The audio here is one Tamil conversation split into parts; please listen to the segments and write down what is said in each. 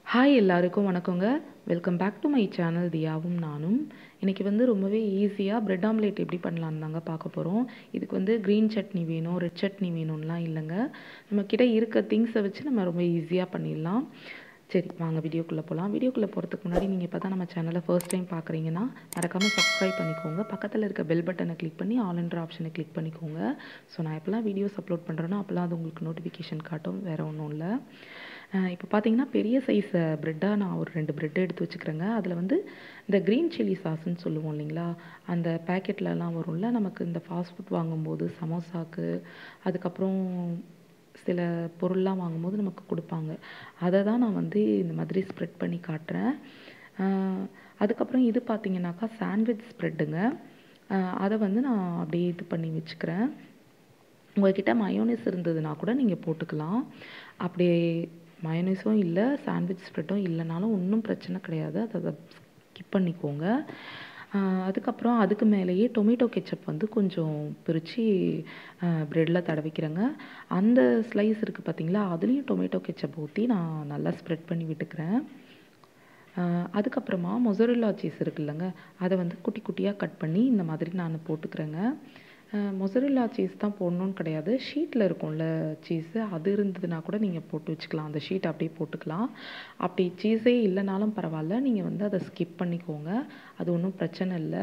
ஹாய் எல்லாருக்கும் வணக்கங்க welcome back to my channel தியாவும் நானும் இன்றைக்கி வந்து ரொம்பவே ஈஸியாக பிரெட் ஆம்லேட் எப்படி பண்ணலான்னு தாங்க பார்க்க போகிறோம் இதுக்கு வந்து க்ரீன் சட்னி வேணும் ரெட் சட்னி வேணும்லாம் இல்லைங்க நம்மக்கிட்ட இருக்க திங்ஸை வச்சு நம்ம ரொம்ப ஈஸியாக பண்ணிடலாம் சரி வாங்க வீடியோக்குள்ளே போகலாம் வீடியோக்குள்ளே போகிறதுக்கு முன்னாடி நீங்கள் இப்போ தான் நம்ம சேனலை ஃபர்ஸ்ட் டைம் பார்க்குறீங்கன்னா மறக்காமல் சப்ஸ்கிரைப் பண்ணிக்கோங்க பக்கத்தில் இருக்க பெல் பட்டனை கிளிக் பண்ணி ஆல் என்ற ஆப்ஷனை கிளிக் பண்ணிக்கோங்க ஸோ நான் எப்போல்லாம் வீடியோஸ் அப்லோட் பண்ணுறேனோ அப்போல்லாம் அது உங்களுக்கு நோட்டிஃபிகேஷன் காட்டும் வேறு ஒன்றும் இல்லை இப்போ பார்த்தீங்கன்னா பெரிய சைஸ் ப்ரெட்டாக நான் ஒரு ரெண்டு ப்ரெட் எடுத்து வச்சுக்கிறேங்க அதில் வந்து இந்த க்ரீன் சில்லி சாஸ்ன்னு சொல்லுவோம் இல்லைங்களா அந்த பேக்கெட்லலாம் வரும்ல நமக்கு இந்த ஃபாஸ்ட் ஃபுட் வாங்கும்போது சமோசாக்கு அதுக்கப்புறம் சில பொருள்லாம் வாங்கும்போது நமக்கு கொடுப்பாங்க அதை தான் நான் வந்து இந்த மாதிரி ஸ்ப்ரெட் பண்ணி காட்டுறேன் அதுக்கப்புறம் இது பார்த்தீங்கன்னாக்கா சாண்ட்விச் ஸ்ப்ரெட்டுங்க அதை வந்து நான் அப்படியே இது பண்ணி வச்சுக்கிறேன் உங்கள்கிட்ட மயோனைஸ் இருந்ததுன்னா கூட நீங்கள் போட்டுக்கலாம் அப்படியே மயோனைஸும் இல்லை சாண்ட்விச் ஸ்ப்ரெட்டும் இல்லைனாலும் ஒன்றும் பிரச்சனை கிடையாது அதை அதை ஸ்கிப் பண்ணிக்கோங்க அதுக்கப்புறம் அதுக்கு மேலேயே டொமேட்டோ கெச்சப் வந்து கொஞ்சம் பிரித்து ப்ரெட்டில் தடவிக்கிறேங்க அந்த ஸ்லைஸ் இருக்குது பார்த்தீங்களா அதுலேயும் டொமேட்டோ கெச்சப் ஊற்றி நான் நல்லா ஸ்ப்ரெட் பண்ணி விட்டுக்கிறேன் அதுக்கப்புறமா மொசரில்லா சீஸ் இருக்குல்லங்க அதை வந்து குட்டி குட்டியாக கட் பண்ணி இந்த மாதிரி நான் போட்டுக்கிறேங்க மொசரில்லா சீஸ் தான் போடணுன்னு கிடையாது ஷீட்டில் இருக்கும்ல சீஸு அது இருந்ததுன்னா கூட நீங்கள் போட்டு வச்சுக்கலாம் அந்த ஷீட் அப்படியே போட்டுக்கலாம் அப்படி சீஸே இல்லைனாலும் பரவாயில்ல நீங்கள் வந்து அதை ஸ்கிப் பண்ணிக்கோங்க அது ஒன்றும் பிரச்சனை இல்லை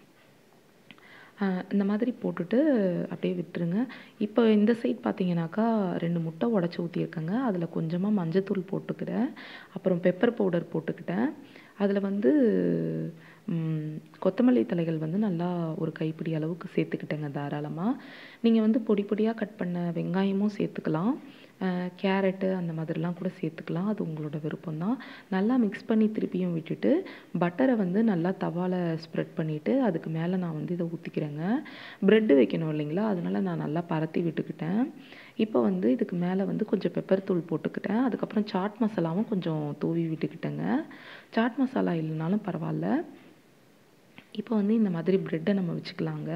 இந்த மாதிரி போட்டுட்டு அப்படியே விட்டுருங்க இப்போ இந்த சைட் பார்த்தீங்கன்னாக்கா ரெண்டு முட்டை உடச்சி ஊற்றியிருக்கேங்க அதில் கொஞ்சமாக மஞ்சத்தூள் போட்டுக்கிறேன் அப்புறம் பெப்பர் பவுடர் போட்டுக்கிட்டேன் அதில் வந்து கொத்தமல்லி தலைகள் வந்து நல்லா ஒரு கைப்பிடி அளவுக்கு சேர்த்துக்கிட்டேங்க தாராளமாக நீங்கள் வந்து பொடி பொடியாக கட் பண்ண வெங்காயமும் சேர்த்துக்கலாம் கேரட்டு அந்த மாதிரிலாம் கூட சேர்த்துக்கலாம் அது உங்களோட விருப்பம்தான் நல்லா மிக்ஸ் பண்ணி திருப்பியும் விட்டுட்டு பட்டரை வந்து நல்லா தவாவில் ஸ்ப்ரெட் பண்ணிவிட்டு அதுக்கு மேலே நான் வந்து இதை ஊற்றிக்கிறேங்க ப்ரெட்டு வைக்கணும் இல்லைங்களா அதனால் நான் நல்லா பரத்தி விட்டுக்கிட்டேன் இப்போ வந்து இதுக்கு மேலே வந்து கொஞ்சம் பெப்பர் தூள் போட்டுக்கிட்டேன் அதுக்கப்புறம் சாட் மசாலாவும் கொஞ்சம் தூவி விட்டுக்கிட்டேங்க சாட் மசாலா இல்லைனாலும் பரவாயில்ல இப்போ வந்து இந்த மாதிரி ப்ரெட்டை நம்ம வச்சுக்கலாங்க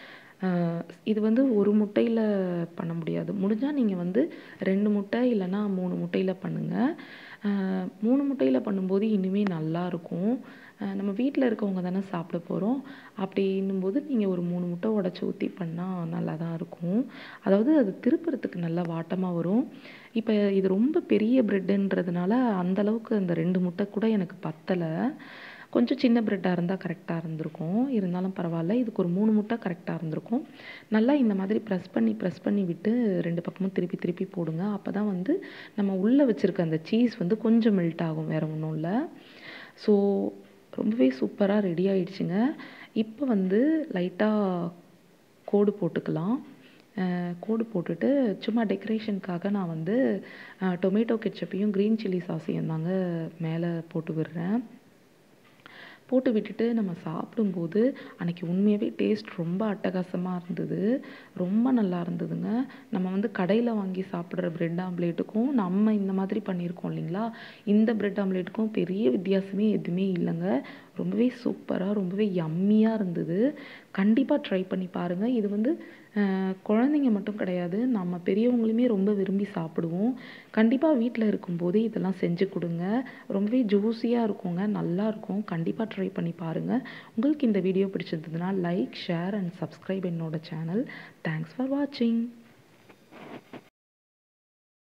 இது வந்து ஒரு முட்டையில் பண்ண முடியாது முடிஞ்சால் நீங்கள் வந்து ரெண்டு முட்டை இல்லைன்னா மூணு முட்டையில் பண்ணுங்கள் மூணு முட்டையில் பண்ணும்போது இனிமே நல்லாயிருக்கும் நம்ம வீட்டில் இருக்கவங்க தானே சாப்பிட போகிறோம் அப்படின்னும்போது நீங்கள் ஒரு மூணு முட்டை உடச்சி ஊற்றி பண்ணால் நல்லா தான் இருக்கும் அதாவது அது திருப்புறத்துக்கு நல்லா வாட்டமாக வரும் இப்போ இது ரொம்ப பெரிய ப்ரெட்டுன்றதுனால அந்தளவுக்கு அந்த ரெண்டு முட்டை கூட எனக்கு பத்தலை கொஞ்சம் சின்ன ப்ரெட்டாக இருந்தால் கரெக்டாக இருந்திருக்கும் இருந்தாலும் பரவாயில்ல இதுக்கு ஒரு மூணு முட்டை கரெக்டாக இருந்திருக்கும் நல்லா இந்த மாதிரி ப்ரெஸ் பண்ணி ப்ரெஸ் பண்ணி விட்டு ரெண்டு பக்கமும் திருப்பி திருப்பி போடுங்க அப்போ தான் வந்து நம்ம உள்ளே வச்சுருக்க அந்த சீஸ் வந்து கொஞ்சம் மெல்ட் ஆகும் வேறு ஒன்றும் இல்லை ஸோ ரொம்பவே சூப்பராக ரெடி ஆயிடுச்சுங்க இப்போ வந்து லைட்டாக கோடு போட்டுக்கலாம் கோடு போட்டுட்டு சும்மா டெக்கரேஷனுக்காக நான் வந்து டொமேட்டோ கெச்சப்பையும் க்ரீன் சில்லி சாஸையும் தாங்க மேலே போட்டு விடுறேன் போட்டு விட்டுட்டு நம்ம சாப்பிடும்போது அன்றைக்கி உண்மையாகவே டேஸ்ட் ரொம்ப அட்டகாசமாக இருந்தது ரொம்ப நல்லா இருந்ததுங்க நம்ம வந்து கடையில் வாங்கி சாப்பிட்ற ப்ரெட் ஆம்லேட்டுக்கும் நம்ம இந்த மாதிரி பண்ணியிருக்கோம் இல்லைங்களா இந்த ப்ரெட் ஆம்லேட்டுக்கும் பெரிய வித்தியாசமே எதுவுமே இல்லைங்க ரொம்பவே சூப்பராக ரொம்பவே யம்மியாக இருந்தது கண்டிப்பாக ட்ரை பண்ணி பாருங்கள் இது வந்து குழந்தைங்க மட்டும் கிடையாது நம்ம பெரியவங்களுமே ரொம்ப விரும்பி சாப்பிடுவோம் கண்டிப்பாக வீட்டில் இருக்கும்போதே இதெல்லாம் செஞ்சு கொடுங்க ரொம்பவே ஜூஸியாக இருக்குங்க நல்லாயிருக்கும் கண்டிப்பாக ட்ரை பண்ணி பாருங்கள் உங்களுக்கு இந்த வீடியோ பிடிச்சிருந்ததுன்னா லைக் ஷேர் அண்ட் சப்ஸ்கிரைப் என்னோட சேனல் தேங்க்ஸ் ஃபார் வாட்சிங்